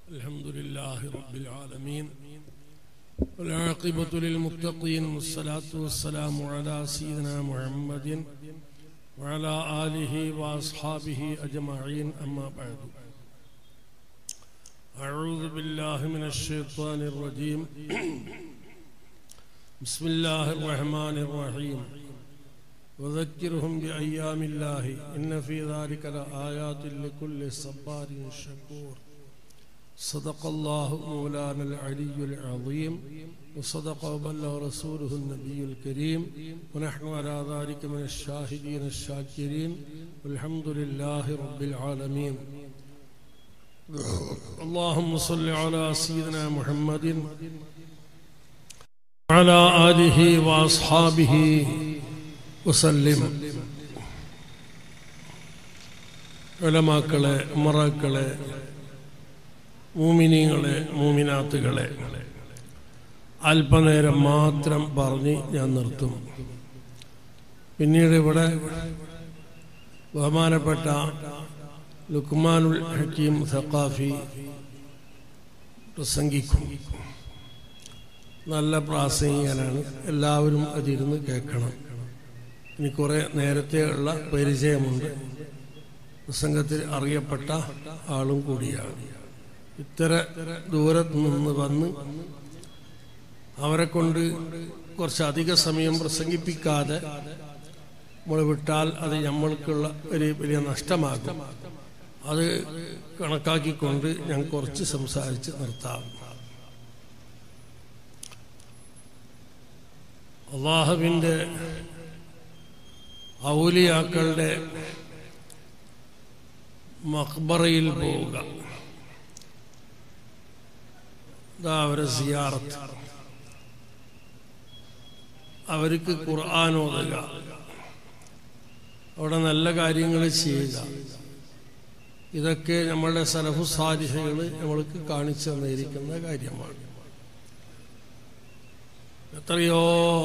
الحمد لله رب العالمين والعاقبة للمتقين والصلاة والسلام على سيدنا محمد وعلى آله وأصحابه أجمعين أما بعد أعوذ بالله من الشيطان الرجيم بسم الله الرحمن الرحيم وذكرهم بأيام الله إن في ذلك لآيات لكل صبار شكور صدق الله مولانا العلي العظيم وصدق وبلغ رسوله النبي الكريم ونحن على ذلك من الشاهدين الشاكرين والحمد لله رب العالمين اللهم صل على سيدنا محمد وعلى آله وأصحابه വസല്ലിം ഉലമാക്കളെ ഉമറാക്കളെ മൂമിനീങ്ങളെ മൂമിനാത്തുകളെ അല്പനേരം മാത്രം പറഞ്ഞ് ഞാൻ നിർത്തും പിന്നീട് ഇവിടെ ബഹുമാനപ്പെട്ട ലുക്മാനുൽ ഹക്കീം സഖാഫി പ്രസംഗിക്കും നല്ല പ്രാസംഗികനാണ് എല്ലാവരും അതിരുന്ന് കേൾക്കണം ഇനി കുറെ നേരത്തെ ഉള്ള പരിചയമുണ്ട് പ്രസംഗത്തിൽ അറിയപ്പെട്ട ആളും കൂടിയാണ് ഇത്തര ദൂരത്ത് നിന്ന് വന്ന് അവരെ കൊണ്ട് കുറച്ച് അധിക സമയം പ്രസംഗിപ്പിക്കാതെ നമ്മൾ വിട്ടാൽ അത് നമ്മൾക്കുള്ള ഒരു വലിയ നഷ്ടമാകും അത് കണക്കാക്കിക്കൊണ്ട് ഞാൻ കുറച്ച് സംസാരിച്ച് നിർത്താം അള്ളാഹുവിൻ്റെ ഔലിയാക്കളുടെ മക്ബറയിൽ പോവുക ഇതാ അവരെ സിയാറത്ത് അവർക്ക് ഖുർആൻ ഓതുക അവിടെ നല്ല കാര്യങ്ങൾ ചെയ്യുക ഇതൊക്കെ നമ്മളുടെ സലഫു സാരിഹകൾ നമ്മൾക്ക് കാണിച്ചു തന്നിരിക്കുന്ന കാര്യമാണ് എത്രയോ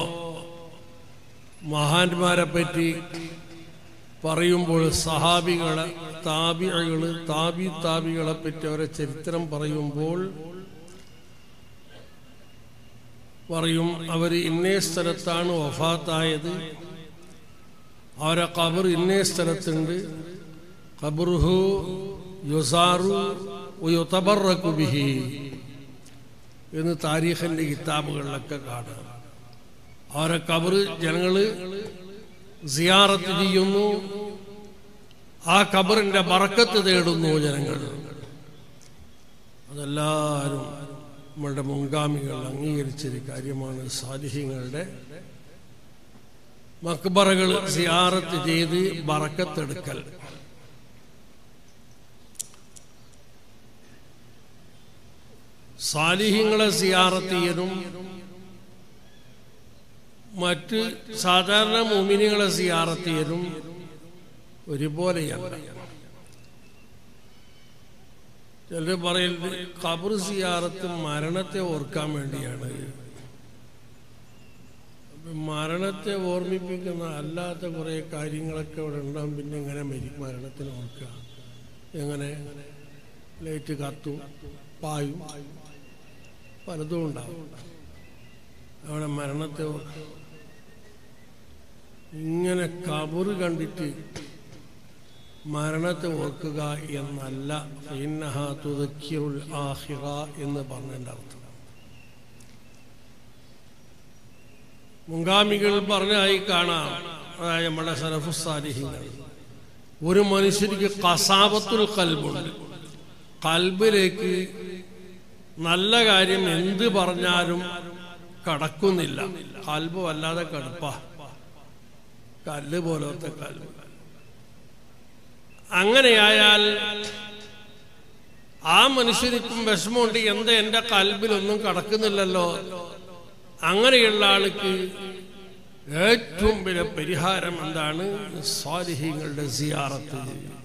മഹാന്മാരെ പറ്റി പറയുമ്പോൾ സഹാബികളെ താബികള് താബി താബികളെ പറ്റി അവരെ ചരിത്രം പറയുമ്പോൾ പറയും അവർ ഇന്നേ സ്ഥലത്താണ് വഫാത്തായത് അവരെ ഖബർ ഇന്നേ സ്ഥലത്തുണ്ട് ഖബറുഹു യുസാറു യുതബറക്കുബിഹി എന്ന് താരീഖിന്റെ കിതാബുകളിലൊക്കെ കാണാം അവരെ കബറ് ജനങ്ങള് സിയാറത്ത് ചെയ്യുന്നു ആ കബറിന്റെ ബറക്കത്ത് തേടുന്നു ജനങ്ങൾ അതെല്ലാവരും നമ്മളുടെ മുൻഗാമികൾ അംഗീകരിച്ചൊരു കാര്യമാണ് സാലിഹ്യങ്ങളുടെ മക്ബറകൾ സിയാറത്ത് ചെയ്ത് ബറക്കത്തെടുക്കൽ സാലിഹ്യങ്ങളെ സിയാറത്ത് ചെയ്യലും മറ്റ് സാധാരണ മോമിനികളെ സിയാറത്ത് ചെയ്യലും ഒരുപോലെയല്ല ചിലർ പറയുന്നത് ഖബർ സിയാറത്ത് മരണത്തെ ഓർക്കാൻ വേണ്ടിയാണ് മരണത്തെ ഓർമ്മിപ്പിക്കുന്ന അല്ലാത്ത കുറേ കാര്യങ്ങളൊക്കെ ഇവിടെ ഉണ്ടാകും പിന്നെ എങ്ങനെ മരിക്കും മരണത്തിന് ഓർക്കുക എങ്ങനെ ലൈറ്റ് കത്തും പായും പലതും ഉണ്ടാവും അവിടെ മരണത്തെ ഓർക്കുക ഇങ്ങനെ കബറ് കണ്ടിട്ട് മരണത്തെ ഓർക്കുക എന്നല്ല തുതക്കിറുൽ ആഹിറ എന്ന് പറഞ്ഞതിൻ്റെ അർത്ഥം മുൻഗാമികൾ പറഞ്ഞായി കാണാം അതായത് നമ്മുടെ സലഫുസാലിഹിങ്ങൾ ഒരു മനുഷ്യർക്ക് കസാബത്തുൽ കൽബുണ്ട് കൽബിലേക്ക് നല്ല കാര്യം എന്ത് പറഞ്ഞാലും കടക്കുന്നില്ല കൽബ് വല്ലാതെ കടുപ്പ കല്ല് പോലത്തെ കൽബ് അങ്ങനെയായാൽ ആ മനുഷ്യനിക്കും വിഷമമുണ്ട് എന്താ എന്റെ കൽബിലൊന്നും കടക്കുന്നില്ലല്ലോ അങ്ങനെയുള്ള ആൾക്ക് ഏറ്റവും വലിയ പരിഹാരം എന്താണ് സ്വാലിഹ്യങ്ങളുടെ സിയാറത്ത്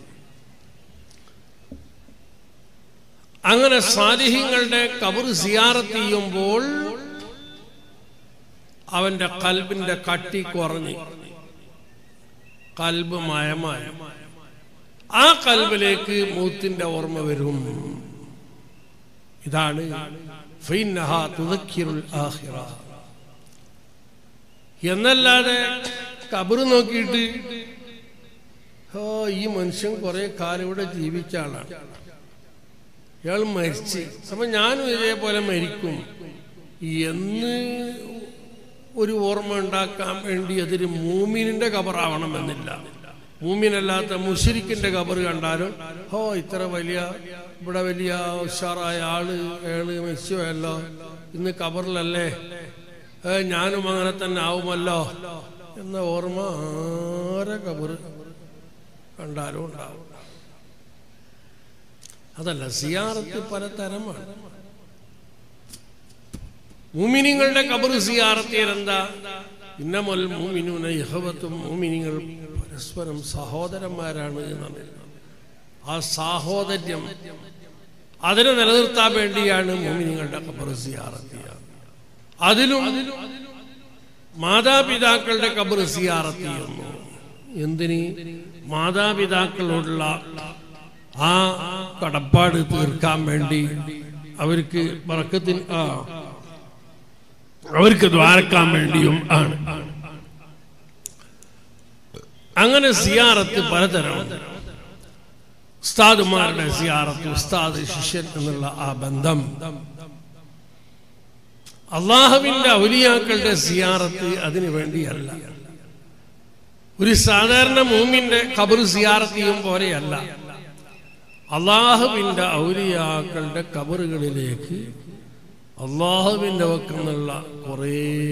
അങ്ങനെ സാലിഹ്യങ്ങളുടെ കബർ സിയാറത്ത് ചെയ്യുമ്പോൾ അവന്റെ കൽബിന്റെ കട്ടി കുറഞ്ഞു കൽബ് മയമായ ആ കൽബിലേക്ക് മൂത്തിന്റെ ഓർമ്മ വരും ഇതാണ് ഫൈന്നഹാ തുദക്കിറുൽ ആഖിറ എന്നല്ലാതെ കബറ് നോക്കിയിട്ട് ഓ ഈ മനുഷ്യൻ കുറെ കാലം ഇവിടെ ജീവിച്ച ആളാണ് ഇയാൾ മരിച്ച് അപ്പൊ ഞാനും ഇതേപോലെ മരിക്കും എന്ന് ഒരു ഓർമ്മ ഉണ്ടാക്കാൻ വേണ്ടി അതൊരു മൂമിനിന്റെ കബറാവണമെന്നില്ല മൂമിനല്ലാത്ത മുഷിരിക്കിന്റെ കബറ് കണ്ടാലും ഓ ഇത്ര വലിയ ഇവിടെ വലിയ ഉഷാറായ ആള് അയാള് മരിച്ചുപോയല്ലോ ഇന്ന് കബറിലല്ലേ ഏ, ഞാനും അങ്ങനെ തന്നെ ആവുമല്ലോ എന്ന ഓർമ്മ ആരെ കബറ് കണ്ടാലും ഉണ്ടാവും അതല്ല സിയാറത്ത് പലതരമാണ് മൂമിനിങ്ങളുടെ കബർ സിയാറത്തിയൽ എന്താ ഇന്നമൽ മൂമിനൂന യഹവത്തും മൂമിനിങ്ങൾ പരസ്പരം സഹോദരന്മാരാണ് എന്നാണ് ആ സാഹോദര്യം അതിനെ നിലനിർത്താൻ വേണ്ടിയാണ് മൂമിനിങ്ങളുടെ കബർ സിയാറത്തിയ അതിലും മാതാപിതാക്കളുടെ കബർ സിയാറത്ത് ചെയ്യുന്നു എന്തിന് മാതാപിതാക്കളോടുള്ള ആ കടപ്പാട് തീർക്കാൻ വേണ്ടി അവർക്ക് പറക്കത്തിന് ആ അവർക്ക് ദ്വാരക്കാൻ വേണ്ടിയും ആണ് അങ്ങനെ സിയാറത്ത് പലതരമുണ്ട് ഉസ്താദുമാരുടെ സിയാറത്ത് ഉസ്താദ് ശിഷ്യൻ എന്നുള്ള ആ ബന്ധം അള്ളാഹുവിന്റെ ഔലിയാക്കളുടെ സിയാറത്ത് അതിനു വേണ്ടിയല്ല ഒരു സാധാരണ മൂമിന്റെ കബർ സിയാറത്ത് ചെയ്യും പോലെയല്ല അള്ളാഹുവിന്റെ ഔലിയാക്കളുടെ കബറുകളിലേക്ക് അള്ളാഹുവിന്റെ വക്കുന്നുള്ള കുറേ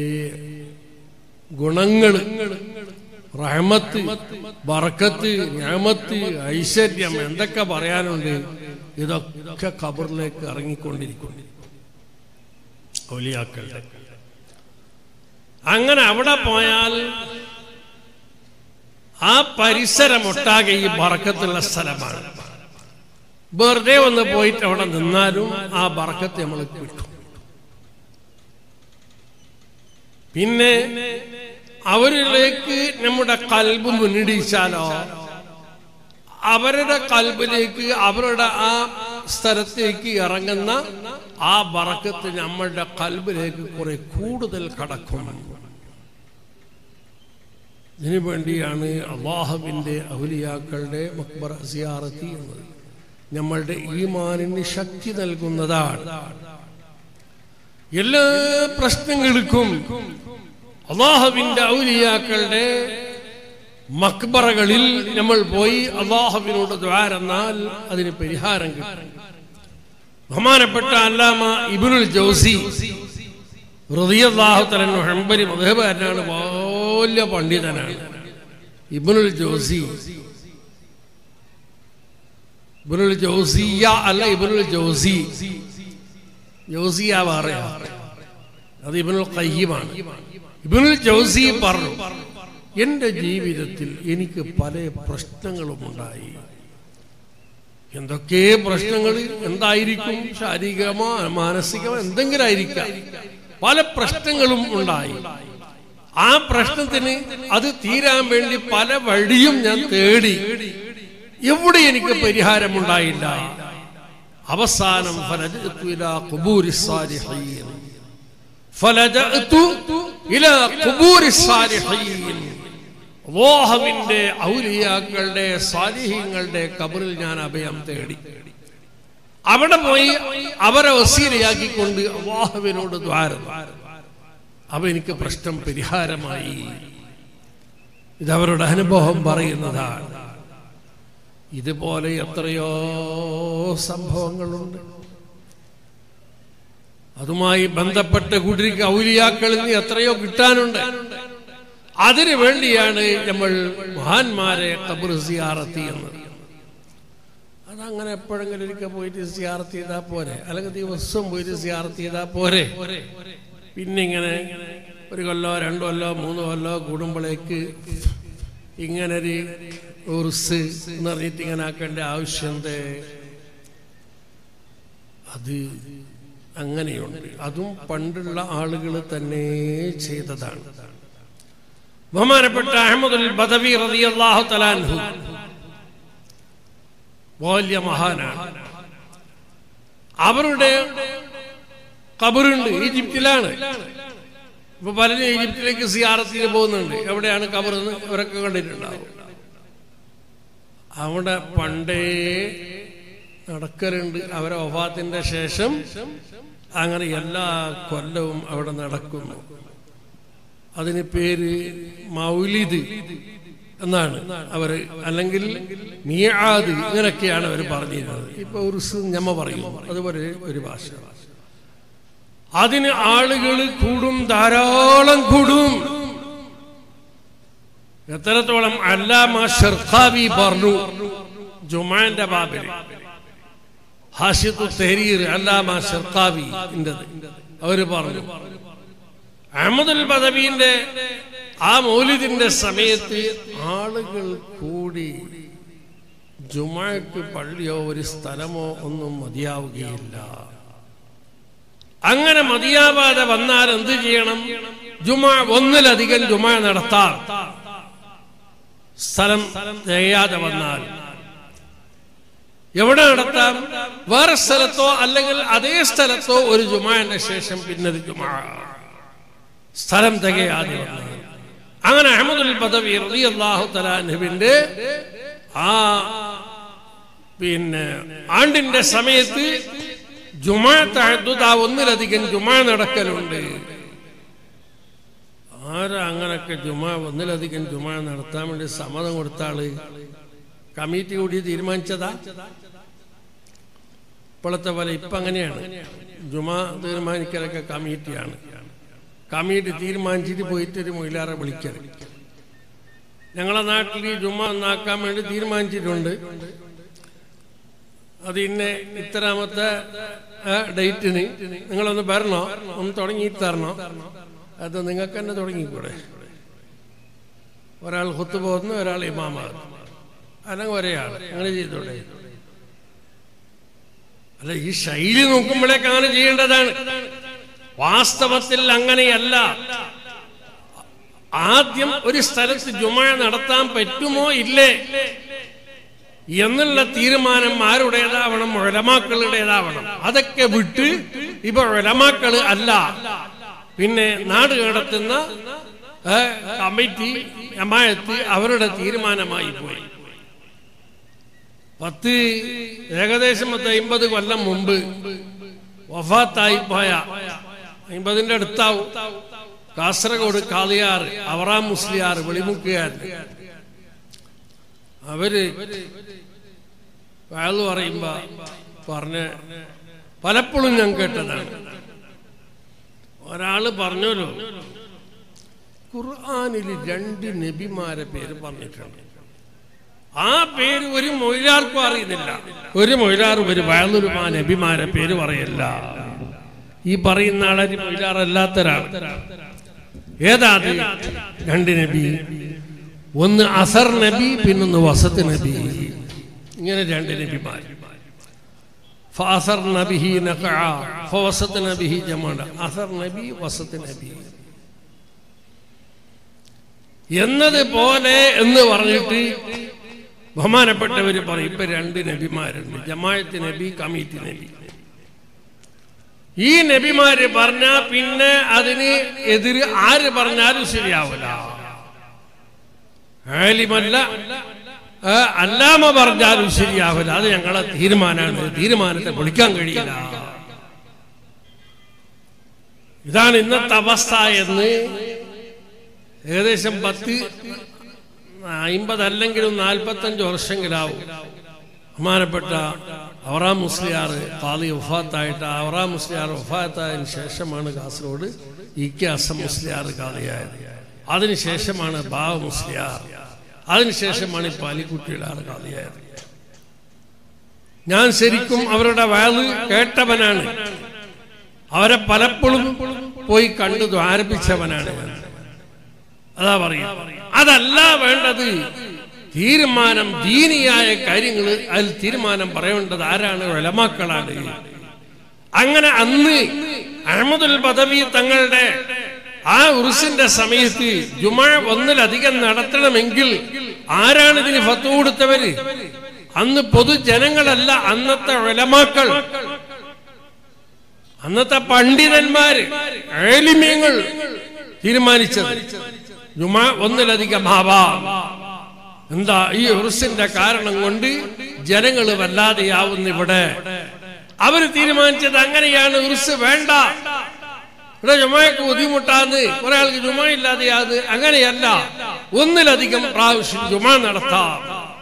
ഗുണങ്ങൾ റഹമത്ത് ബറക്കത്ത് ഞാമത്ത് ഐശ്വര്യം എന്തൊക്കെ പറയാനുണ്ട് ഇതൊക്കെ ഖബറിലേക്ക് ഇറങ്ങിക്കൊണ്ടിരിക്കുന്നു ഔലിയാക്കളുടെ അങ്ങനെ അവിടെ പോയാൽ ആ പരിസരം ഒട്ടാകെ ഈ ബറക്കത്തുള്ള സ്ഥലമാണ് വെറുതെ ഒന്ന് പോയിട്ട് അവിടെ നിന്നാലും ആ ബറക്കത്ത് നമ്മൾ കിട്ടും പിന്നെ അവരിലേക്ക് നമ്മുടെ കൽബ് മുന്നിടിച്ചാലോ അവരുടെ കൽബിലേക്ക് അവരുടെ ആ സ്ഥലത്തേക്ക് ഇറങ്ങുന്ന ആ ബറക്കത്ത് നമ്മളുടെ കൽബിലേക്ക് കുറെ കൂടുതൽ കടക്കും ഇതിനു വേണ്ടിയാണ് അള്ളാഹുവിന്റെ ഔലിയാക്കളുടെ മക്ബറ സിയാറത്തി എന്നത് നമ്മളുടെ ഈമാനിന് ശക്തി നൽകുന്നതാണ് എല്ലാ പ്രശ്നങ്ങൾക്കും അള്ളാഹുവിന്റെ ഔലിയാക്കളുടെ മക്ബറകളിൽ നമ്മൾ പോയി അള്ളാഹുവിനോട് ദ്വാരെന്നാൽ അതിന് പരിഹാരം കിട്ടും ബഹുമാനപ്പെട്ട അല്ലാമ ഇബുനുൽ ജോസി ഹൃദയല്ലാഹുത്തലു ഹംബരി മധുബാരനാണ് വലിയ പണ്ഡിതനാണ് ഇബുനുൽ ജോസി ഇബുനുൽ ജോസിയ അല്ല ഇബുനുൽ ജോസി ജോസിയ പറയാ അത് ഇബനുൽ കയ്യമാണ് ഇബനുൽ ജോസി പറഞ്ഞു എന്റെ ജീവിതത്തിൽ എനിക്ക് പല പ്രശ്നങ്ങളും ഉണ്ടായി എന്തൊക്കെ പ്രശ്നങ്ങൾ എന്തായിരിക്കും ശാരീരികമോ മാനസികമോ എന്തെങ്കിലും ആയിരിക്കാം പല പ്രശ്നങ്ങളും ഉണ്ടായി ആ പ്രശ്നത്തിന് അത് തീരാൻ വേണ്ടി പല വഴിയും ഞാൻ തേടി എവിടെ എനിക്ക് പരിഹാരമുണ്ടായില്ല അവസാനം ഫലജഅ്തു ഇലാ ഖുബൂരി സാലിഹീൻ ഫലജഅ്തു ഇലാ ഖുബൂരി സാലിഹീൻ അല്ലാഹുവിന്റെ ഔലിയാക്കളുടെ സാലിഹീങ്ങളുടെ കബറിൽ ഞാൻ അഭയം തേടി അവിടെ പോയി അവരെ വസീലയാക്കിക്കൊണ്ട് അള്ളാഹുവിനോട് ദ്വാരം അവ എനിക്ക് പ്രശ്നം പരിഹാരമായി ഇതവരുടെ അനുഭവം പറയുന്നതാണ് ഇതുപോലെ എത്രയോ സംഭവങ്ങളുണ്ട് അതുമായി ബന്ധപ്പെട്ട് കുടിരിക്ക് ഔലിയാക്കളിൽ നിന്ന് എത്രയോ കിട്ടാനുണ്ട് അതിനു വേണ്ടിയാണ് നമ്മൾ മഹാന്മാരെ കബർ സിയാറത്തി എന്നത് അതങ്ങനെ എപ്പോഴെങ്കിലും ഒരിക്കൽ പോയിട്ട് സിയാറത്ത് ചെയ്താൽ പോരെ അല്ലെങ്കിൽ ദിവസം പോയിട്ട് സിയാറത്ത് ചെയ്താൽ പോരെ പിന്നെ ഇങ്ങനെ ഒരു കൊല്ലോ രണ്ടു കൊല്ലോ മൂന്ന് കൊല്ലോ കൂടുമ്പോഴേക്ക് ഇങ്ങനൊരു ഉറുസ് എന്ന് പറഞ്ഞിട്ട് ഇങ്ങനെ ആക്കേണ്ട ആവശ്യമുണ്ട് അത് അങ്ങനെയുണ്ട് അതും പണ്ടുള്ള ആളുകൾ തന്നെ ചെയ്തതാണ് ബഹുമാനപ്പെട്ട അഹമ്മദുൽ ബദവി റളിയല്ലാഹു തലാൻഹു വലിയ മഹാനാണ് അവരുടെ കബറുണ്ട് ഈജിപ്തിലാണ് ഇപ്പൊ പലരും ഈജിപ്തിലേക്ക് സിയാറത്തിന് പോകുന്നുണ്ട് എവിടെയാണ് കബറെന്ന് അവരൊക്കെ കണ്ടിട്ടുണ്ടാവും അവിടെ പണ്ടേ നടക്കലുണ്ട് അവരെ ഒഫാത്തിന്റെ ശേഷം അങ്ങനെ എല്ലാ കൊല്ലവും അവിടെ നടക്കുന്നു അതിന് പേര് മൗലിദ് എന്നാണ് അവര് അല്ലെങ്കിൽ മിയാദ് ഇങ്ങനെയൊക്കെയാണ് അവർ പറഞ്ഞിരുന്നത് ഇപ്പൊ ഒരു ഞമ്മ പറയും അതുപോലെ ഒരു ഭാഷ അതിന് ആളുകൾ കൂടും ധാരാളം കൂടും എത്രത്തോളം അല്ലാമ ഷർഖാവി പറഞ്ഞു ജുമാന്റെ ബാബിൽ ഹാഷിത്തു തെഹരീർ അല്ലാമ ഷർഖാവി അവര് പറഞ്ഞു അഹമ്മദുൽ ബദവീന്റെ ആ മൗലിദിന്റെ സമയത്ത് ആളുകൾ കൂടി ജുമാക്ക് പള്ളിയോ ഒരു സ്ഥലമോ ഒന്നും മതിയാവുകയില്ല അങ്ങനെ മതിയാവാതെ വന്നാൽ എന്ത് ചെയ്യണം ജുമാ ഒന്നിലധികം ജുമാ നടത്താം സ്ഥലം തികയാതെ വന്നാൽ എവിടെ നടത്താം വേറെ സ്ഥലത്തോ അല്ലെങ്കിൽ അതേ സ്ഥലത്തോ ഒരു ജുമാന്റെ ശേഷം പിന്നെ ഒരു ജുമാ സ്ഥലം തികയാതെ വന്നാൽ അങ്ങനെ അഹമ്മദുൽ ബദവി റളിയല്ലാഹു തലാൻഹുവിന്റെ ആ പിന്നെ ആണ്ടിന്റെ സമയത്ത് ജുമാ തഅദ്ദുദ് ആ ഒന്നിലധികം ജുമാ നടക്കലുണ്ട് ആരാ അങ്ങനൊക്കെ ജുമാ ഒന്നിലധികം ജുമാ നടത്താൻ വേണ്ടി സമ്മതം കൊടുത്ത ആള് കമ്മിറ്റി കൂടി തീരുമാനിച്ചതാ ഇപ്പോഴത്തെ പോലെ ഇപ്പൊ അങ്ങനെയാണ് ജുമാ തീരുമാനിക്കലൊക്കെ കമ്മിറ്റിയാണ് കമ്മിറ്റി തീരുമാനിച്ചിട്ട് പോയിട്ട് ഒരു മൊയിലാറെ വിളിക്കൽ ഞങ്ങളെ നാട്ടിൽ ഈ ജുമ ഒന്നാക്കാൻ വേണ്ടി തീരുമാനിച്ചിട്ടുണ്ട് അത് ഇന്നെ ഇത്രാമത്തെ ഡേറ്റിന് നിങ്ങളൊന്ന് വരണോ ഒന്ന് തുടങ്ങി തരണോ അത് നിങ്ങൾക്ക് തന്നെ തുടങ്ങിക്കൂടെ ഒരാൾ കുത്തു പോകുന്നു ഒരാൾ ഇമാമാകുന്നു അല്ലെങ്കിൽ ഒരേയാൾ അങ്ങനെ ചെയ്തോടെ അല്ല ഈ ശൈലി നോക്കുമ്പോഴേക്ക് അങ്ങനെ ചെയ്യേണ്ടതാണ് വാസ്തവത്തിൽ അങ്ങനെയല്ല ആദ്യം ഒരു സ്ഥലത്ത് ജുമ നടത്താൻ പറ്റുമോ ഇല്ലേ എന്നുള്ള തീരുമാനം ആരുടേതാവണം ഒലമാക്കളുടേതാവണം അതൊക്കെ വിട്ട് ഇപ്പൊ ഒലമാക്കള് അല്ല പിന്നെ നാട് കടത്തുന്ന കമ്മിറ്റി ജമായത്ത് അവരുടെ തീരുമാനമായി പോയി പത്ത് ഏകദേശം പത്ത് അമ്പത് കൊല്ലം മുമ്പ് വഫാത്തായി പോയ അമ്പതിന്റെ അടുത്താവും കാസർഗോഡ് കാളിയാർ അവറാം മുസ്ലിയാർ വെളിമുക്കുകാരൻ അവര് വയല് പറയുമ്പോ പറഞ്ഞ പലപ്പോഴും ഞാൻ കേട്ടതാണ് ഒരാള് പറഞ്ഞല്ലോ ഖുർആാനിൽ രണ്ട് നബിമാരെ പേര് പറഞ്ഞിട്ടുണ്ട് ആ പേര് ഒരു മൊയിലാർക്കും അറിയുന്നില്ല ഒരു മൊയിലാറും ഒരു വയലൊരുമാ നബിമാരെ പേര് പറയല്ല ഈ പറയുന്ന ആളൊരു മൊയിലാറല്ലാത്ത ഒരാൾ ഏതാ അത് രണ്ട് നബി ഒന്ന് അസർ നബി പിന്നൊന്ന് വസത്ത് നബി ഇങ്ങനെ രണ്ട് നബിമാർ ഫാസർ നബിഹി ഫവസത്ത് നബിഹി ജമാണ്ട അസർ നബി വസത്ത് നബി എന്നതുപോലെ എന്ന് പറഞ്ഞിട്ട് ബഹുമാനപ്പെട്ടവർ പറയും ഇപ്പൊ രണ്ട് നബിമാരുണ്ട് ജമായത്ത് നബി കമ്മിറ്റി നബി ഈ നബിമാര് പറഞ്ഞ പിന്നെ അതിന് എതിര് ആര് പറഞ്ഞാലും ശരിയാവില്ല ആലിമല്ല അല്ലാമ പറഞ്ഞാലും ശരിയാവില്ല അത് ഞങ്ങളെ തീരുമാനമാണ് തീരുമാനത്തെ വിളിക്കാൻ കഴിയില്ല ഇതാണ് ഇന്നത്തെ അവസ്ഥ എന്ന് ഏകദേശം പത്ത് അമ്പതല്ലെങ്കിലും നാൽപ്പത്തഞ്ച് വർഷമെങ്കിലാവും ബഹുമാനപ്പെട്ട അവറാം മുസ്ലിയാർ കാലി വഫാത്തായിട്ട് അവറാം മുസ്ലിയാർ വഫാത്തായതിനു ശേഷമാണ് കാസർഗോഡ് ഇ കെ അസം മുസ്ലിയാർ കാലിയായത് അതിനുശേഷമാണ് ബാവ മുസ്ലിയാർ അതിനുശേഷമാണ് ഇപ്പോൾ അലിക്കുട്ടിയിലാർ കാലിയായത് ഞാൻ ശരിക്കും അവരുടെ വയല് കേട്ടവനാണ് അവരെ പലപ്പോഴും പോയി കണ്ടു ആരംഭിച്ചവനാണ് ഞാൻ അതാ പറയാ അതല്ല വേണ്ടത് തീരുമാനം ദീനിയായ കാര്യങ്ങൾ അതിൽ തീരുമാനം പറയേണ്ടത് ആരാണ് ഒലമാക്കളാണ് അങ്ങനെ അന്ന് അഹമ്മദുൽ ബദവി തങ്ങളുടെ ആ ഉറുസിന്റെ സമയത്ത് ജുമാ ഒന്നിലധികം നടത്തണമെങ്കിൽ ആരാണ് ഇതിന് ഫത്ത് കൊടുത്തവര് അന്ന് പൊതുജനങ്ങളല്ല അന്നത്തെ ഒലമാക്കൾ അന്നത്തെ പണ്ഡിതന്മാര് ഏലിമ്യങ്ങൾ തീരുമാനിച്ചത് ജുമാ ഒന്നിലധികം ആവാം എന്താ ഈ ഉറുസിന്റെ കാരണം കൊണ്ട് ജനങ്ങൾ വല്ലാതെയാവുന്ന ഇവിടെ അവര് തീരുമാനിച്ചത് അങ്ങനെയാണ് ഉറുസ് വേണ്ട ഇവിടെ ജുമയ്ക്ക് ബുദ്ധിമുട്ടാന്ന് കുറെ ആൾക്ക് ജുമ ഇല്ലാതെയാന്ന് അങ്ങനെയല്ല ഒന്നിലധികം പ്രാവശ്യം ജുമ നടത്താം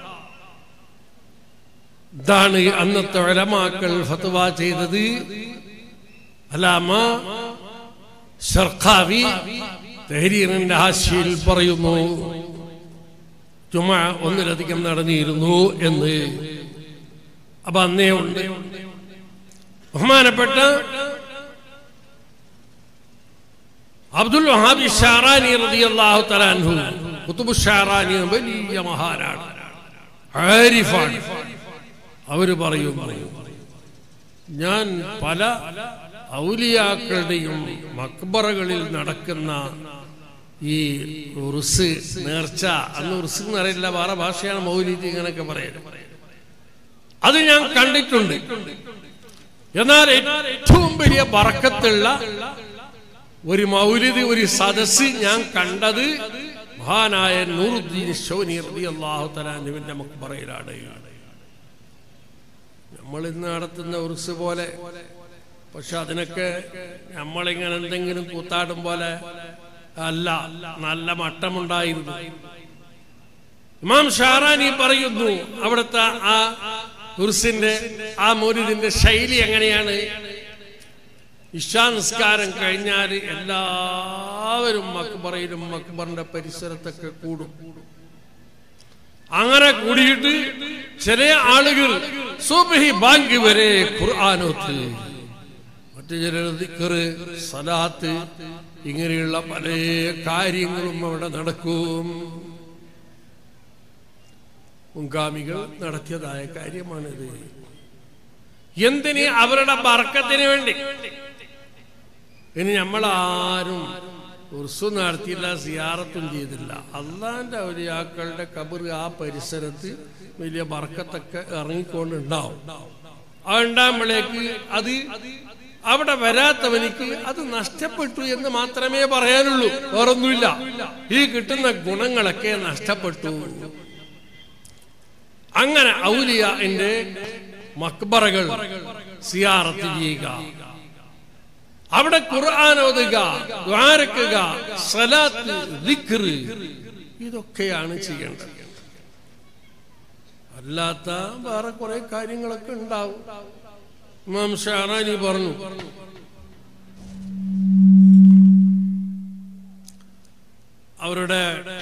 ഇതാണ് അന്നത്തെ ഒലമാക്കൾ ഫത്വ ചെയ്തത് അലാമ ഷർഖാവി തെഹരീറിന്റെ ഹാസ്യയിൽ പറയുന്നു ചുമ ഒന്നിലധികം നടന്നിരുന്നു എന്ന് അപ്പൊ അന്നേ ഉണ്ട് ബഹുമാനപ്പെട്ട അബ്ദുൽ വഹാബി ഷാറാനി റളിയല്ലാഹു തആല അൻഹു കുത്തുബ് ഷാറാനി വലിയ മഹാനാണ് ആരിഫാണ് അവര് പറയുന്നു ഞാൻ പല ഔലിയാക്കളുടെയും മക്ബറകളിൽ നടക്കുന്ന ഈ ഉറുസ് നേർച്ച അന്ന് ഉറുസ് എന്ന് അറിയില്ല വേറെ ഭാഷയാണ് മൗലിദ് ഇങ്ങനെയൊക്കെ പറയുന്നത് അത് ഞാൻ കണ്ടിട്ടുണ്ട് എന്നാൽ ഏറ്റവും വലിയ ബറക്കത്തുള്ള ഒരു മൗലിദ് ഒരു സദസ് ഞാൻ കണ്ടത് മഹാനായ നൂറുദ്ദീൻ ഷോനി റളിയല്ലാഹു തലാനുവിന്റെ മക്ബറയിലാണ് നമ്മൾ ഇന്ന് നടത്തുന്ന ഉറുസ് പോലെ പക്ഷെ അതിനൊക്കെ നമ്മളിങ്ങനെ എന്തെങ്കിലും കൂത്താടും പോലെ അല്ല നല്ല മട്ടമുണ്ടായിരുന്നു ഇമാം ഷാറാനി പറയുന്നു അവിടുത്തെ ആ ഉറുസിന്റെ ആ മൗലിദിന്റെ ശൈലി എങ്ങനെയാണ് ഇഷാ നിസ്കാരം കഴിഞ്ഞാൽ എല്ലാവരും മക്ബറയിലും മക്ബറിന്റെ പരിസരത്തൊക്കെ കൂടും അങ്ങനെ കൂടിയിട്ട് ചില ആളുകൾ സുബഹി ബാങ്ക് വരെ ഖുർആാനോത്ത് മറ്റു ചിലർ ദിക്കറ് സലാത്ത് ഇങ്ങനെയുള്ള പല കാര്യങ്ങളും അവിടെ നടക്കും മുൻഗാമികൾ നടത്തിയതായ കാര്യമാണിത് എന്തിന് അവരുടെ ബർക്കത്തിന് വേണ്ടി ഇനി നമ്മളാരും ഉർസു നടത്തിയില്ല സിയാറത്തും ചെയ്തില്ല അള്ളാന്റെ ഔലിയാക്കളുടെ കബർ ആ പരിസരത്ത് വലിയ ബർക്കത്തൊക്കെ ഇറങ്ങിക്കൊണ്ടുണ്ടാവും ആ ഉണ്ടാകുമ്പോഴേക്ക് അത് അവിടെ വരാത്തവനിക്ക് അത് നഷ്ടപ്പെട്ടു എന്ന് മാത്രമേ പറയാനുള്ളൂ വേറൊന്നുമില്ല ഈ കിട്ടുന്ന ഗുണങ്ങളൊക്കെ നഷ്ടപ്പെട്ടു അങ്ങനെ ഔലിയ എന്റെ മക്ബറകൾ സിയാറത്ത് ചെയ്യുക അവിടെ ഖുർആൻ ഓതുക ദ്വാരക്കുക സലാത്ത് ദിക്ർ ഇതൊക്കെയാണ് ചെയ്യേണ്ടത് അല്ലാത്ത വേറെ കുറെ കാര്യങ്ങളൊക്കെ ഉണ്ടാവും ഇമാം ഷാറാനി പറഞ്ഞു അവരുടെ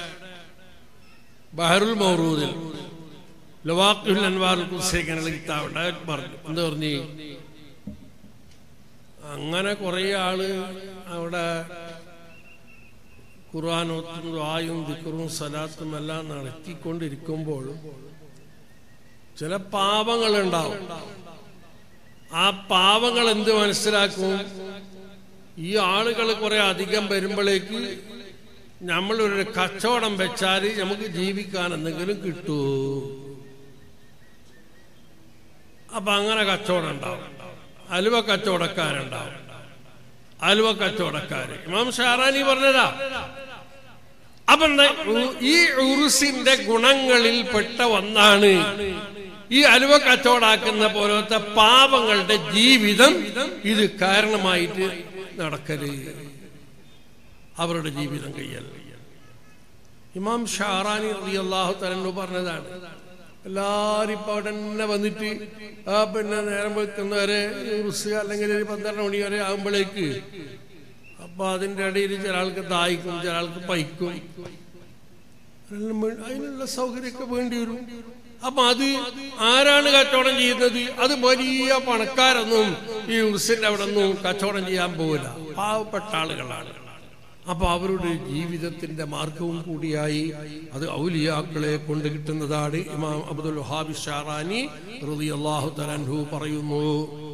ബഹറുൽ മൗറൂദിൽ ലവാഖുൽ അൻവാർ കുസേഖനുള്ള കിതാബുണ്ട് അതിൽ പറഞ്ഞു എന്താ പറഞ്ഞു അങ്ങനെ കുറെ ആള് അവിടെ ഖുർആാനോത്തും ദ്വായും ദിക്കറും സലാത്തും എല്ലാം നടത്തിക്കൊണ്ടിരിക്കുമ്പോൾ ചില പാപങ്ങൾ ഉണ്ടാവും ആ പാവങ്ങൾ എന്ത് മനസ്സിലാക്കും ഈ ആളുകൾ കുറെ അധികം വരുമ്പോഴേക്ക് നമ്മളൊരു കച്ചവടം വെച്ചാൽ നമുക്ക് ജീവിക്കാൻ എന്തെങ്കിലും കിട്ടൂ അപ്പൊ അങ്ങനെ കച്ചവടം ഉണ്ടാവും അലുവ കച്ചവടക്കാരുണ്ടാവും അലുവ കച്ചവടക്കാര് ഇമാം ഷാറാനി പറഞ്ഞതാ അപ്പൊ എന്താ ഈ ഉറുസിന്റെ ഗുണങ്ങളിൽ പെട്ട ഒന്നാണ് ഈ അലുവ കച്ചവടാക്കുന്ന പോലത്തെ പാപങ്ങളുടെ ജീവിതം ഇത് കാരണമായിട്ട് നടക്കല് അവരുടെ ജീവിതം കയ്യൽ ഇമാം ഷാറാനി അള്ളാഹു തലു പറഞ്ഞതാണ് എല്ലാരും ഇപ്പൊ അവിടെ തന്നെ വന്നിട്ട് ആ പിന്നെ നേരം വെക്കുന്നവരെ ഉറുസ് അല്ലെങ്കിൽ ഒരു പന്ത്രണ്ട് മണി വരെ ആകുമ്പോഴേക്ക് അപ്പൊ അതിന്റെ ഇടയിൽ ചില ആൾക്ക് ദാഹിക്കും ചില ആൾക്ക് പൈക്കും അതെല്ലാം വേ- അതിനുള്ള സൗകര്യമൊക്കെ വേണ്ടി വരും അപ്പൊ അത് ആരാണ് കച്ചവടം ചെയ്യുന്നത് അത് വലിയ പണക്കാരൊന്നും ഈ ഉറുസിന്റെ അവിടെ ഒന്നും കച്ചവടം ചെയ്യാൻ പോകില്ല പാവപ്പെട്ട ആളുകളാണ് അപ്പൊ അവരുടെ ജീവിതത്തിന്റെ മാർഗവും കൂടിയായി അത് ഔലിയാക്കളെ കൊണ്ട് കിട്ടുന്നതാണ് ഇമാം അബ്ദുൽ വഹാബി ഷാറാനി റളിയല്ലാഹു തആല പറയുന്നു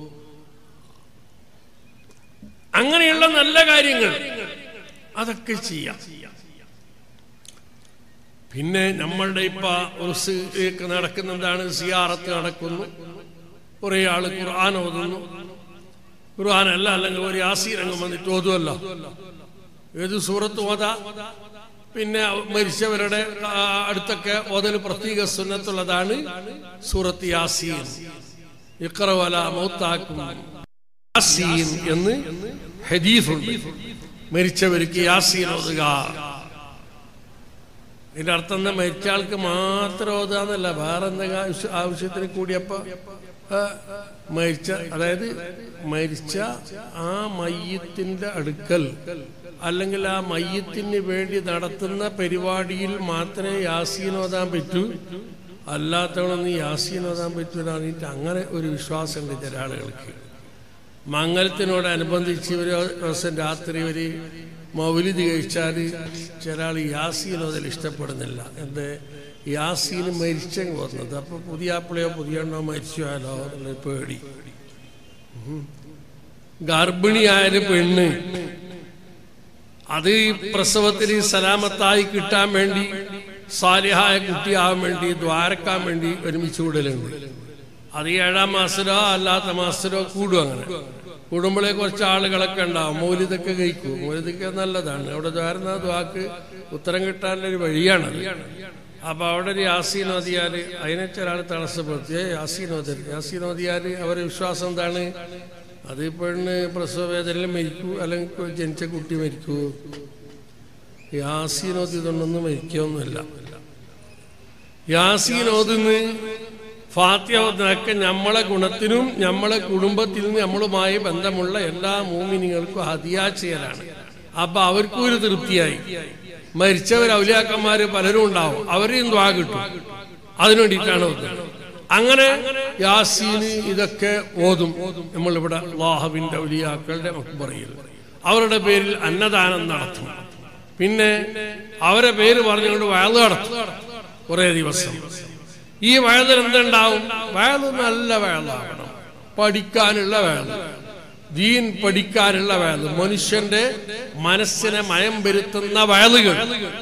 അങ്ങനെയുള്ള നല്ല കാര്യങ്ങൾ അതൊക്കെ ചെയ്യാം പിന്നെ നമ്മളുടെ ഇപ്പൊ ഉറുസ് ഒക്കെ നടക്കുന്ന എന്താണ് സിയാറത്ത് നടക്കുന്നു കുറെ ആള് ഖുർആൻ ഓതുന്നു ഖുർആാനല്ല അല്ലെങ്കിൽ ഒരു യാസീരംഗം വന്നിട്ട് ഓതുമല്ലോ ഏത് സൂറത്ത് ഓതാ പിന്നെ മരിച്ചവരുടെ ആ, അടുത്തൊക്കെ ഓതൽ പ്രത്യേക സുന്നത്തുള്ളതാണ് സൂറത്ത് യാസീൻ ഇക്രവല മൗത്താക്കും യാസീൻ എന്ന് ഹദീഫുണ്ട് മരിച്ചവർക്ക് യാസീൻ ഓതുക ഇതിന്റെ അർത്ഥം എന്താ മരിച്ച ആൾക്ക് മാത്രം ഓതാന്നല്ല വേറെ എന്തെങ്കിലും ആവശ്യ- ആവശ്യത്തിന് കൂടിയപ്പോ ആ, മരിച്ച അതായത് മരിച്ച ആ മയ്യത്തിന്റെ അടുക്കൽ അല്ലെങ്കിൽ ആ മയ്യത്തിന് വേണ്ടി നടത്തുന്ന പരിപാടിയിൽ മാത്രമേ യാസീൻ ഓതാൻ പറ്റൂ അല്ലാത്തവളൊന്നും യാസീൻ ഓതാൻ പറ്റൂല എന്നിട്ട് അങ്ങനെ ഒരു വിശ്വാസമുണ്ട് ചില ആളുകൾക്ക് മംഗലത്തിനോടനുബന്ധിച്ച് ഒരു ദിവസം രാത്രി ഒരു മൗലിദ് കഴിച്ചാൽ ചില ആൾ യാസീൻ അതിൽ ഇഷ്ടപ്പെടുന്നില്ല എന്ത് യാസീന് മരിച്ചങ്ങ് വന്നത് അപ്പൊ പുതിയ ആപ്പിളയോ പുതിയ എണ്ണോ മരിച്ചാലോ എന്നുള്ള പേടി ഉം. ഗർഭിണിയായ പെണ്ണ് അത് പ്രസവത്തിൽ സലാമത്തായി കിട്ടാൻ വേണ്ടി സാലിഹായ കുട്ടിയാവാൻ വേണ്ടി ദ്വാരക്കാൻ വേണ്ടി ഒരുമിച്ച് കൂടലുണ്ട് അത് ഏഴാം മാസത്തിലോ അല്ലാത്ത മാസത്തിലോ കൂടും അങ്ങനെ കൂടുമ്പോഴേ കുറച്ച് ആളുകളൊക്കെ ഉണ്ടാവും മൗലിതൊക്കെ കഴിക്കും മൗലിതൊക്കെ നല്ലതാണ് അവിടെ ദ്വാരുന്ന ദ്വാക്ക് ഉത്തരം കിട്ടാനൊരു വഴിയാണത് അപ്പൊ അവിടെ ഒരു യാസീൻ ഓതിയാല് അതിനെ ചില ആൾ തടസ്സപ്പെടുത്തി "ഏയ് യാസീൻ ഓതി യാസീൻ ഓതിയാല് അവരുടെ വിശ്വാസം എന്താണ് അത് പെണ്ണ് പ്രസവ വേദനയിൽ മരിക്കൂ അല്ലെങ്കിൽ ജനിച്ച കുട്ടി മരിക്കൂ യാസീൻ ഓതി ഇതൊന്നും മരിക്കൊന്നുമില്ല യാസീൻ ഓതുന്ന് ഫാത്തിയ ഓതുന്നതൊക്കെ നമ്മളെ ഗുണത്തിനും നമ്മളെ കുടുംബത്തിൽ നിന്ന് നമ്മളുമായി ബന്ധമുള്ള എല്ലാ മൂമിനികൾക്കും ഹതിയാ ചെയ്യലാണ് അപ്പൊ അവർക്കും ഒരു തൃപ്തിയായി മരിച്ചവർ ഔലിയാക്കന്മാര് പലരും ഉണ്ടാവും അവരെയും ദ്വാ കിട്ടും അതിനു വേണ്ടിയിട്ടാണ് ഓതുന്നത് അങ്ങനെ യാസീന് ഇതൊക്കെ ഓതും നമ്മളിവിടെ അള്ളാഹുവിന്റെ ഔലിയാക്കളുടെ മക്ബറയിൽ അവരുടെ പേരിൽ അന്നദാനം നടത്തും പിന്നെ അവരെ പേര് പറഞ്ഞുകൊണ്ട് വയല് നടത്തും കുറെ ദിവസം ഈ വയലിൽ എന്തുണ്ടാവും വയല് നല്ല വയലാകണം പഠിക്കാനുള്ള വയല് ദീൻ പഠിക്കാനുള്ള വയല് മനുഷ്യന്റെ മനസ്സിനെ മയം വരുത്തുന്ന വയലുകൾ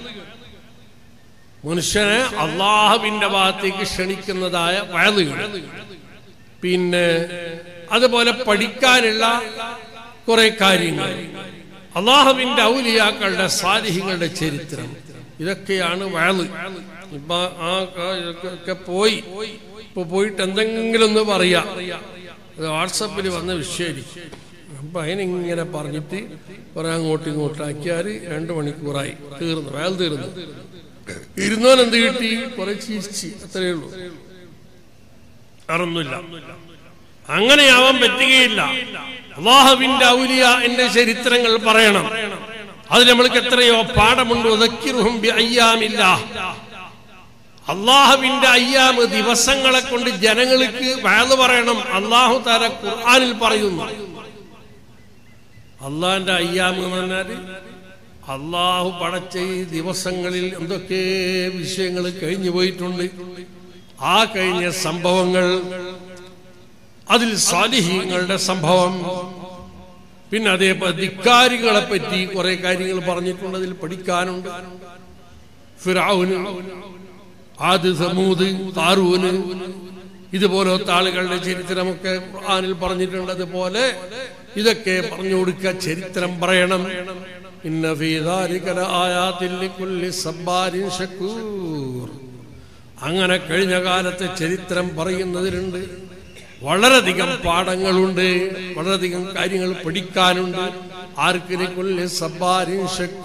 മനുഷ്യനെ അള്ളാഹുവിന്റെ ഭാഗത്തേക്ക് ക്ഷണിക്കുന്നതായ വയലുകൾ പിന്നെ അതുപോലെ പഠിക്കാനുള്ള കുറെ കാര്യങ്ങൾ അള്ളാഹുവിന്റെ ഔലിയാക്കളുടെ സാലിഹികളുടെ ചരിത്രം ഇതൊക്കെയാണ് വയല് ഇപ്പൊ ആ ആ ഇതൊക്കെ ഒക്കെ പോയി ഇപ്പൊ പോയിട്ട് എന്തെങ്കിലും ഒന്ന് പറയാ അത് വാട്സപ്പിൽ വന്ന വിഷയമായിരിക്കും അപ്പൊ അതിനിങ്ങനെ പറഞ്ഞിട്ട് കുറെ അങ്ങോട്ടും ഇങ്ങോട്ടും ആക്കിയാൽ രണ്ടു മണിക്കൂറായി തീർന്നു വയൽ തീർന്നു ഇരുന്നോൻ എന്ത് കിട്ടി കുറെ ചിരിച്ച് അത്രയേ ഉള്ളൂ വേറൊന്നുമില്ല അങ്ങനെയാവാൻ പറ്റുകയില്ല അള്ളാഹുവിന്റെ ഔലിയ എന്റെ ചരിത്രങ്ങൾ പറയണം അത് നമ്മൾക്ക് എത്രയോ പാഠമുണ്ട് ഉദക്കിറുഹും ബി അയ്യാമില്ല അള്ളാഹുവിന്റെ അയ്യാമ് ദിവസങ്ങളെ കൊണ്ട് ജനങ്ങൾക്ക് വയത് പറയണം അള്ളാഹു താര ഖുർആനിൽ പറയുന്നു അള്ളാഹിന്റെ അയ്യാമ് എന്ന് പറഞ്ഞാല് അള്ളാഹു പടച്ച ഈ ദിവസങ്ങളിൽ എന്തൊക്കെ വിഷയങ്ങൾ കഴിഞ്ഞു പോയിട്ടുണ്ട് ആ കഴിഞ്ഞ സംഭവങ്ങൾ അതിൽ സാലിഹീങ്ങളുടെ സംഭവം പിന്നെ അതേപോലെ ധിക്കാരികളെ പറ്റി കുറെ കാര്യങ്ങൾ പറഞ്ഞിട്ടുണ്ട് അതിൽ പഠിക്കാനുണ്ട് ഫിറാവുന് ആദ് സമൂദ് താറൂന് ഇതുപോലത്തെ ആളുകളുടെ ചരിത്രമൊക്കെ ഖുർആനിൽ പറഞ്ഞിട്ടുണ്ട് അതുപോലെ ഇതൊക്കെ പറഞ്ഞു കൊടുക്കുക ചരിത്രം പറയണം ഇന്ന ഫീ ദാലിക ലആയാത്തിൻ ലികുല്ലി സബ്ബാരിൻ ശക്കൂർ അങ്ങനെ കഴിഞ്ഞ കാലത്തെ ചരിത്രം പറയുന്നതിലുണ്ട് വളരെയധികം പാഠങ്ങളുണ്ട് വളരെയധികം കാര്യങ്ങൾ പഠിക്കാനുണ്ട് ആർക്കിനിക്കുള്ളിൽ സബ്ബാരിൻ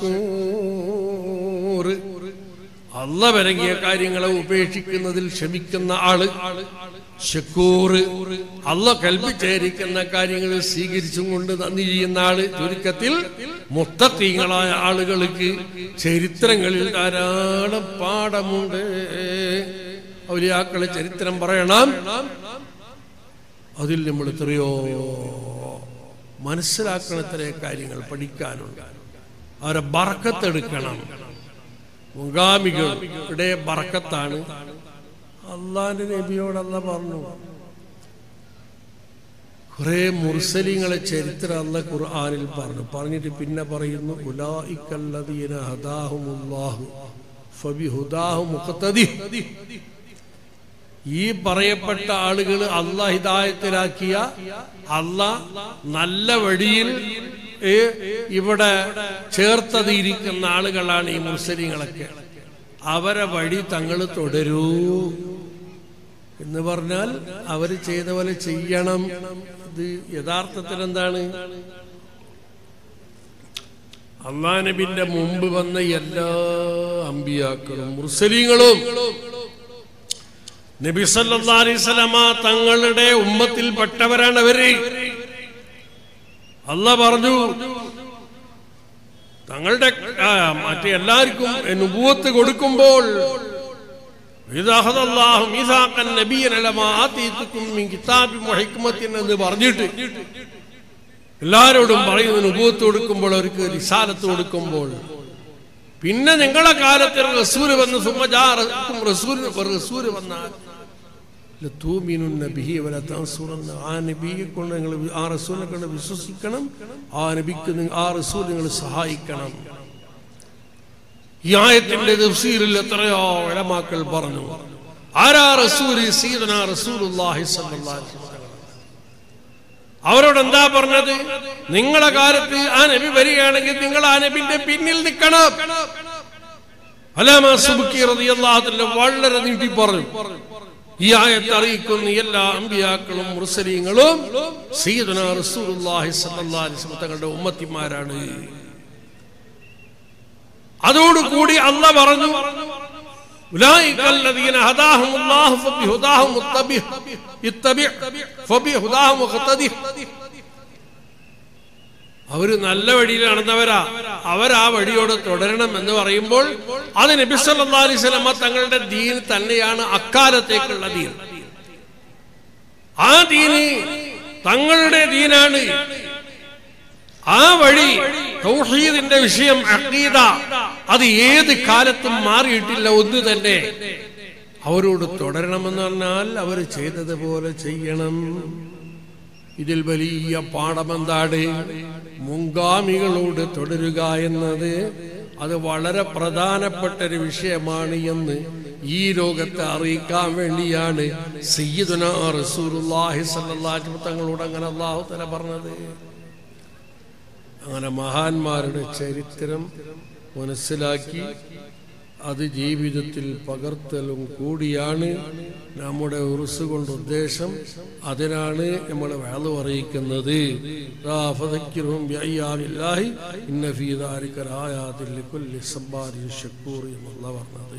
ശക്കൂർ അല്ല വരങ്ങിയ കാര്യങ്ങളെ ഉപേക്ഷിക്കുന്നതിൽ ക്ഷമിക്കുന്ന ആള് ഷക്കൂർ അല്ല കൽപ്പിച്ചേരിക്കുന്ന കാര്യങ്ങൾ സ്വീകരിച്ചും കൊണ്ട് നന്ദി ചെയ്യുന്ന ആള് ചുരുക്കത്തിൽ മുത്തീങ്ങളായ ആളുകൾക്ക് ചരിത്രങ്ങളിൽ ധാരാളം പാഠമുണ്ട് ഔലിയാക്കളെ ചരിത്രം പറയണം അതിൽ നമ്മൾ എത്രയോ മനസ്സിലാക്കണ എത്ര കാര്യങ്ങൾ പഠിക്കാനുണ്ട് അവരെ ബറക്കത്തെടുക്കണം മുഗാമികളുടെ ബറക്കത്താണ് അള്ളാന്റെ നബിയോട് അല്ല പറഞ്ഞു കുറെ മുർസലിങ്ങളെ ചരിത്രം അല്ല ഖുർആനിൽ പറഞ്ഞു പറഞ്ഞിട്ട് പിന്നെ പറയുന്നു ഉലായിക്കല്ലദീന ഹദാഹുമുല്ലാഹു ഫബിഹുദാഹു മുഖത്തദി ഈ പറയപ്പെട്ട ആളുകൾ അല്ല ഹിതായത്തിലാക്കിയ അല്ല നല്ല വഴിയിൽ ഏ, ഇവിടെ ചേർത്തതിരിക്കുന്ന ആളുകളാണ് ഈ മുസ്ലിങ്ങളൊക്കെ അവരെ വഴി തങ്ങൾ തുടരൂ എന്ന് പറഞ്ഞാൽ അവർ ചെയ്ത പോലെ ചെയ്യണം ഇത് യഥാർത്ഥത്തിൽ എന്താണ് അള്ളാ നബിന്റെ മുമ്പ് വന്ന എല്ലാ അമ്പിയാക്കളും മുർസലീങ്ങളും നബി സല്ലല്ലാഹു അലൈഹി വസല്ലമ തങ്ങളുടെ ഉമ്മത്തിൽപ്പെട്ടവരാണ് അവര് അല്ല പറഞ്ഞു തങ്ങളുടെ ആ, മറ്റേ എല്ലാവർക്കും നുബൂവത്ത് കൊടുക്കുമ്പോൾ ഇദാ അഖദല്ലാഹു മീസാഖൻ നബിയ്യൻ ലമാ ആതീതുക്കും മിൻ കിതാബിൻ വഹിക്മത്തിൻ എന്ന് പറഞ്ഞിട്ട് എല്ലാരോടും പറയുന്നു നുബൂവത്ത് കൊടുക്കുമ്പോൾ അവർക്ക് റിസാലത്ത് കൊടുക്കുമ്പോൾ പിന്നെ നിങ്ങളെ കാലത്തിൽ റസൂല് വന്ന് സുമജാറും റസൂൽ റസൂല് വന്നാൽ ലതൂമിനുന്ന ബിഹി വല തൻസുറന്ന ആ നബിയെ കൊണ്ട് നിങ്ങൾ ആ റസൂലിനെ കൊണ്ട് വിശ്വസിക്കണം ആ നബിക്ക് നിങ്ങൾ- ആ റസൂൽ നിങ്ങൾ സഹായിക്കണം ഈ ആയത്തിന്റെ തഫ്സീറിൽ എത്രയോ ഇളമാക്കൾ പറഞ്ഞു ആരാ റസൂല് സീദന റസൂലുള്ളാഹി സ്വല്ലല്ലാഹു അലൈഹി വസല്ലം അവരോട് എന്താ പറഞ്ഞത് നിങ്ങളെ കാലത്ത് ആ നബി വരികയാണെങ്കിൽ നിങ്ങൾ ആ നബിന്റെ പിന്നിൽ നിൽക്കണം അലാമ സുബുക്കി റളിയല്ലാഹു അൻഹു വളരെ നീട്ടി പറഞ്ഞു ഈ ആയത്ത് അറിയിക്കുന്ന എല്ലാ അമ്പിയാക്കളും മുർസലീങ്ങളും സയ്യിദുന റസൂലുള്ളാഹി സ്വല്ലല്ലാഹു അലൈഹി വസല്ലം തങ്ങളുടെ ഉമ്മത്തിമാരാണ് അതോടുകൂടി അല്ല പറഞ്ഞു أولئك الذين هداهم الله فبهداهم اتبع اتبع فبهداهم اقتدي അവര് നല്ല വഴിയിൽ നടന്നവരാ അവരാ വഴിയോട് തുടരണം എന്ന് പറയുമ്പോൾ അത് നബി സല്ലല്ലാഹു അലൈഹി വസല്ലമ തങ്ങളുടെ ദീൻ തന്നെയാണ് അക്കാലത്തേക്കുള്ള ദീൻ ആ ദീന് തങ്ങളുടെ ദീനാണ് ആ വഴി തൗഹീദിന്റെ വിഷയം അഖീദ അത് ഏത് കാലത്തും മാറിയിട്ടില്ല ഒന്ന് തന്നെ അവരോട് തുടരണമെന്ന് പറഞ്ഞാൽ അവർ ചെയ്തതുപോലെ ചെയ്യണം ഇതിൽ വലിയ പാഠമെന്താണ് മുൻഗാമികളോട് തുടരുക എന്നത് അത് വളരെ പ്രധാനപ്പെട്ട ഒരു വിഷയമാണ് എന്ന് ഈ ലോകത്തെ അറിയിക്കാൻ വേണ്ടിയാണ് സയ്യിദുന റസൂലുള്ളാഹി സ്വല്ലല്ലാഹു അലൈഹി വസല്ലം തങ്ങളോട് അങ്ങനെ അള്ളാഹു തല പറഞ്ഞത് അങ്ങനെ മഹാന്മാരുടെ ചരിത്രം മനസ്സിലാക്കി അത് ജീവിതത്തിൽ പകർത്തലും കൂടിയാണ് നമ്മുടെ ഉറുസ് കൊണ്ട് ഉദ്ദേശം അതിനാണ് നമ്മൾ വേള അറിയിക്കുന്നത് ദാ ഫദക്കിറുഹും ബിഅയ്യാമില്ലാഹി ഇന്ന ഫീ ദാലിക ലആയാതിൻ ലികുല്ലി സബ്ബാരിൻ ശക്കൂർ എന്നുള്ള പറഞ്ഞത്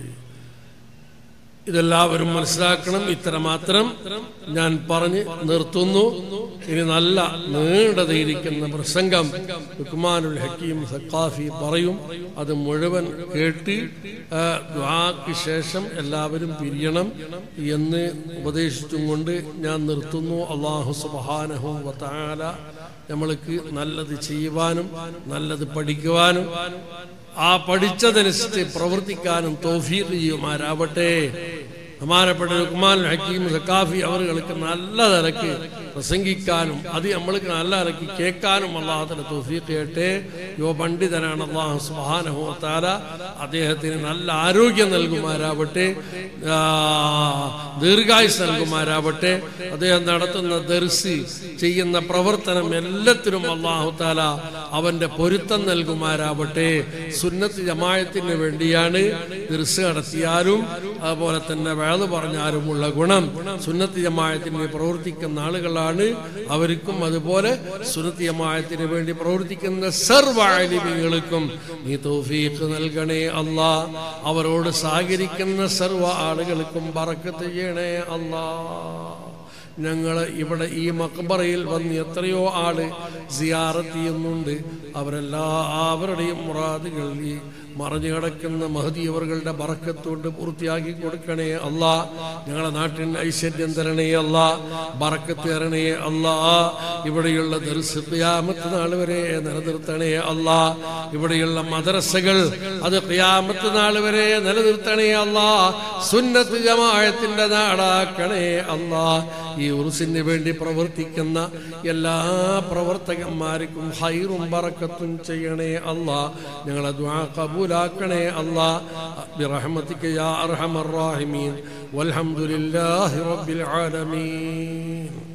ഇതെല്ലാവരും മനസ്സിലാക്കണം ഇത്രമാത്രം ഞാൻ പറഞ്ഞ് നിർത്തുന്നു ഇനി നല്ല നീണ്ടതിരിക്കുന്ന പ്രസംഗം ലുക്മാനുൽ ഹക്കീം സക്കാഫി പറയും അത് മുഴുവൻ കേട്ട് ആ, ദുആക്ക് ശേഷം എല്ലാവരും പിരിയണം എന്ന് ഉപദേശിച്ചും കൊണ്ട് ഞാൻ നിർത്തുന്നു അള്ളാഹു സുബ്ഹാനഹു വതആല നമ്മൾക്ക് നല്ലത് ചെയ്യുവാനും നല്ലത് പഠിക്കുവാനും ആ പഠിച്ചതനുസരിച്ച് പ്രവർത്തിക്കാനും തോഫീർ ചെയ്യുമാരാവട്ടെ ബഹുമാനപ്പെട്ട ലുക്മാൻ ഹക്കീം സക്കാഫി അവർക്ക് നല്ല നിലക്ക് പ്രസംഗിക്കാനും അത് നമ്മൾക്ക് നല്ല നിലക്ക് കേൾക്കാനും അള്ളാഹത്തിന്റെ തോഫീഖ് ചെയ്യട്ടെ യോ പണ്ഡിതനാണ് അള്ളാഹു സുബ്ഹാനഹു താല അദ്ദേഹത്തിന് നല്ല ആരോഗ്യം നൽകുമാരാവട്ടെ ആ, ദീർഘായുസ് നൽകുമാരാവട്ടെ അദ്ദേഹം നടത്തുന്ന ദർസി ചെയ്യുന്ന പ്രവർത്തനം എല്ലാത്തിനും അള്ളാഹു താല അവന്റെ പൊരുത്തം നൽകുമാരാവട്ടെ സുന്നത്ത് ജമായത്തിന് വേണ്ടിയാണ് ദർസ് നടത്തിയാലും അതുപോലെ തന്നെ വേള് പറഞ്ഞാലുമുള്ള ഗുണം സുന്നത്ത് ജമായത്തിന് പ്രവർത്തിക്കുന്ന ആളുകളാണ് അവർക്കും അതുപോലെ സുന്നത്ത് ജമായത്തിന് വേണ്ടി പ്രവർത്തിക്കുന്ന സർവാലിമികൾക്കും നീ തൗഫീഖ് നൽകണേ അല്ലാ അവരോട് സഹകരിക്കുന്ന സർവ്വ ആളുകൾക്കും ബറക്കത്ത് ചെയ്യണേ അല്ലാ ഞങ്ങൾ ഇവിടെ ഈ മക്ബറയിൽ വന്ന് എത്രയോ ആള് സിയാറത്ത് ചെയ്യുന്നുണ്ട് അവരെല്ലാവരുടെയും മുറാദുകൾ ഈ മറഞ്ഞു കിടക്കുന്ന മഹദീയവറുകളുടെ ബറക്കത്തുകൊണ്ട് പൂർത്തിയാക്കി കൊടുക്കണേ അല്ലാ ഞങ്ങളെ നാട്ടിന് ഐശ്വര്യം തരണേ അല്ലാ ബറക്കത്ത് തരണേ അല്ലാ ഇവിടെയുള്ള ദർസ് ഖിയാമത്ത് നാൾ വരെ നിലനിർത്തണേ അല്ലാ ഇവിടെയുള്ള മദ്രസകൾ അത് ഖിയാമത്ത് നാൾ വരെ നിലനിർത്തണേ അല്ലാ സുന്നത്ത് ജമാഅത്തിന്റെ നാടാക്കണേ അല്ലാ ഈ ഉറുസിന് വേണ്ടി പ്രവർത്തിക്കുന്ന എല്ലാ പ്രവർത്തകന്മാർക്കും ഹൈറും ബറക്കത്തും ചെയ്യണേ അല്ലാ ഞങ്ങളെ ദുആ കബൂലാക്കണേ അല്ലാ ബിറഹ്മതിക യാ അർഹമർ റാഹിമീൻ വൽഹംദുലില്ലാഹി റബ്ബിൽ ആലമീൻ